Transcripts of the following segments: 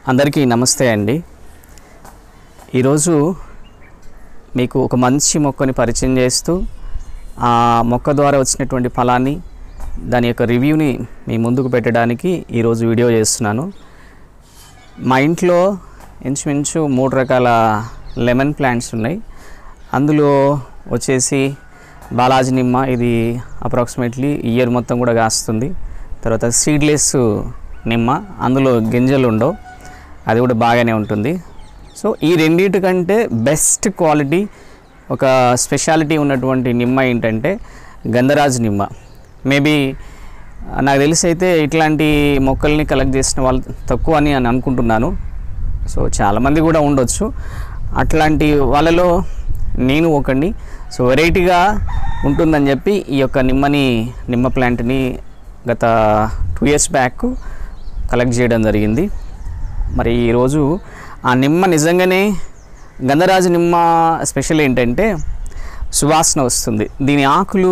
అందరికీ నమస్తే అండి ఈరోజు మీకు ఒక మంచి మొక్కని పరిచయం చేస్తూ ఆ మొక్క ద్వారా వచ్చినటువంటి ఫలాన్ని దాని యొక్క రివ్యూని మీ ముందుకు పెట్టడానికి ఈరోజు వీడియో చేస్తున్నాను మా ఇంట్లో ఇంచుమించు మూడు రకాల లెమన్ ప్లాంట్స్ ఉన్నాయి అందులో వచ్చేసి బాలాజీ నిమ్మ ఇది అప్రాక్సిమేట్లీ ఇయర్ మొత్తం కూడా కాస్తుంది తర్వాత సీడ్లెస్ నిమ్మ అందులో గింజలు ఉండవు అది కూడా బాగానే ఉంటుంది సో ఈ రెండింటి కంటే బెస్ట్ క్వాలిటీ ఒక స్పెషాలిటీ ఉన్నటువంటి నిమ్మ ఏంటంటే గంధరాజు నిమ్మ మేబీ నాకు తెలిసి అయితే ఇట్లాంటి మొక్కల్ని కలెక్ట్ చేసిన వాళ్ళు తక్కువ అని అని అనుకుంటున్నాను సో చాలామంది కూడా ఉండొచ్చు అట్లాంటి వాళ్ళలో నేను ఒకడిని సో వెరైటీగా ఉంటుందని చెప్పి ఈ యొక్క నిమ్మని నిమ్మ ప్లాంట్ని గత టూ ఇయర్స్ బ్యాక్ కలెక్ట్ చేయడం జరిగింది మరి ఈరోజు ఆ నిమ్మ నిజంగానే గంధరాజు నిమ్మ స్పెషల్ ఏంటంటే సువాసన వస్తుంది దీని ఆకులు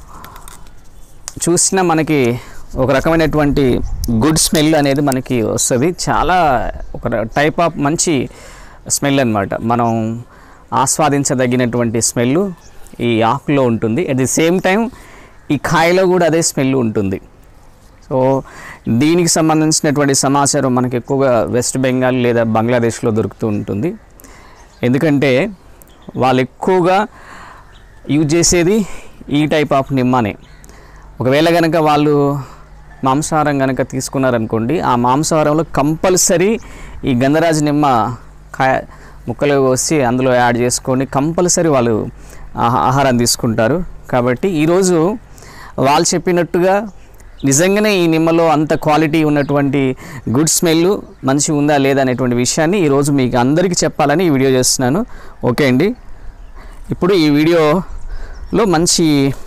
చూసినా మనకి ఒక రకమైనటువంటి గుడ్ స్మెల్ అనేది మనకి వస్తుంది చాలా ఒక టైప్ ఆఫ్ మంచి స్మెల్ అనమాట మనం ఆస్వాదించదగినటువంటి స్మెల్ ఈ ఆకులో ఉంటుంది అట్ ది సేమ్ టైం ఈ కాయలో కూడా అదే స్మెల్ ఉంటుంది సో దీనికి సంబంధించినటువంటి సమాచారం మనకి ఎక్కువగా వెస్ట్ బెంగాల్ లేదా బంగ్లాదేశ్లో దొరుకుతూ ఉంటుంది ఎందుకంటే వాళ్ళు ఎక్కువగా యూజ్ చేసేది ఈ టైప్ ఆఫ్ నిమ్మనే ఒకవేళ కనుక వాళ్ళు మాంసాహారం కనుక తీసుకున్నారనుకోండి ఆ మాంసాహారంలో కంపల్సరీ ఈ గంధరాజు నిమ్మ కాయ ముక్కలు కోసి అందులో యాడ్ చేసుకొని కంపల్సరీ వాళ్ళు ఆహా- ఆహారం తీసుకుంటారు కాబట్టి ఈరోజు వాళ్ళు చెప్పినట్టుగా నిజంగానే ఈ నిమ్మలో అంత క్వాలిటీ ఉన్నటువంటి గుడ్ స్మెల్ మంచి ఉందా లేదా అనేటువంటి విషయాన్ని ఈరోజు మీకు అందరికీ చెప్పాలని ఈ వీడియో చేస్తున్నాను ఓకే అండి ఇప్పుడు ఈ వీడియోలో మంచి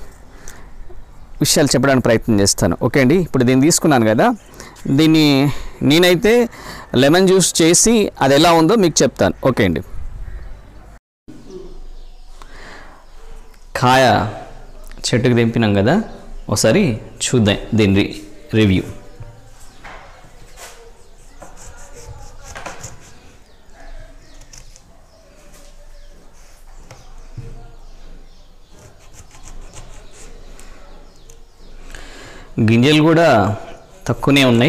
విషయాలు చెప్పడానికి ప్రయత్నం చేస్తాను ఓకే అండి ఇప్పుడు దీన్ని తీసుకున్నాను కదా దీన్ని నేనైతే లెమన్ జ్యూస్ చేసి అది ఎలా ఉందో మీకు చెప్తాను ఓకే అండి కాయ చెట్టుకు దింపినాం కదా ఒకసారి చూద్దాం దీని రి రివ్యూ గింజలు కూడా తక్కువనే ఉన్నాయి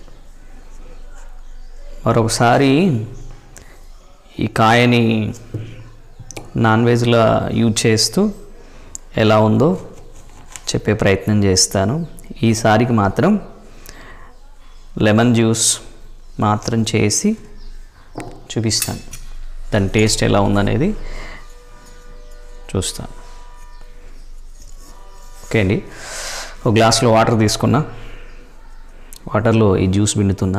మరొకసారి ఈ కాయని నాన్ వెజ్లో యూజ్ చేస్తూ ఎలా ఉందో చెప్పే ప్రయత్నం చేస్తాను ఈసారికి మాత్రం లెమన్ జ్యూస్ మాత్రం చేసి చూపిస్తాను దాని టేస్ట్ ఎలా ఉందనేది చూస్తాను ఓకే అండి ఒక గ్లాసులో వాటర్ తీసుకున్నా వాటర్లో ఈ జ్యూస్ పిండుతున్నా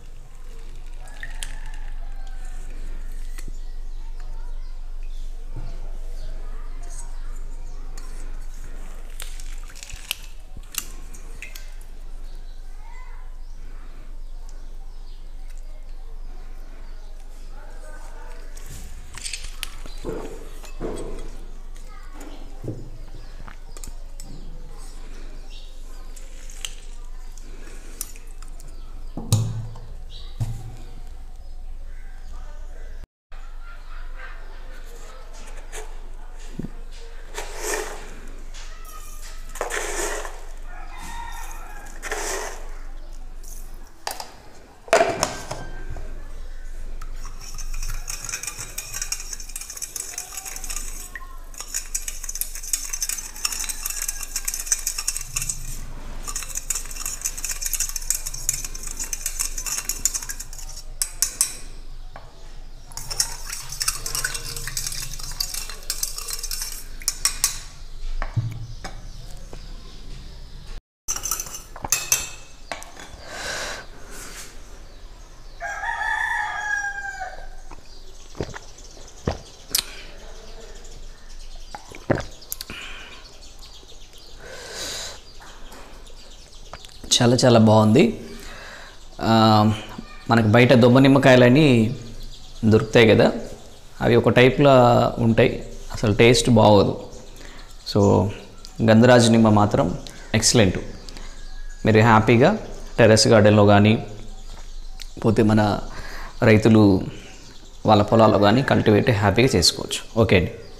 చాలా చాలా బాగుంది ఆ, మనకి బయట దొబ్బ నిమ్మకాయలని దొరుకుతాయి కదా అవి ఒక టైప్లో ఉంటాయి అసలు టేస్ట్ బాగోదు సో గంధరాజు నిమ్మ మాత్రం ఎక్సలెంట్ మీరు హ్యాపీగా టెర్రస్ గార్డెన్లో కానీ పోతే మన రైతులు వాళ్ళ పొలాల్లో కానీ కల్టివేట్ హ్యాపీగా చేసుకోవచ్చు ఓకే అండి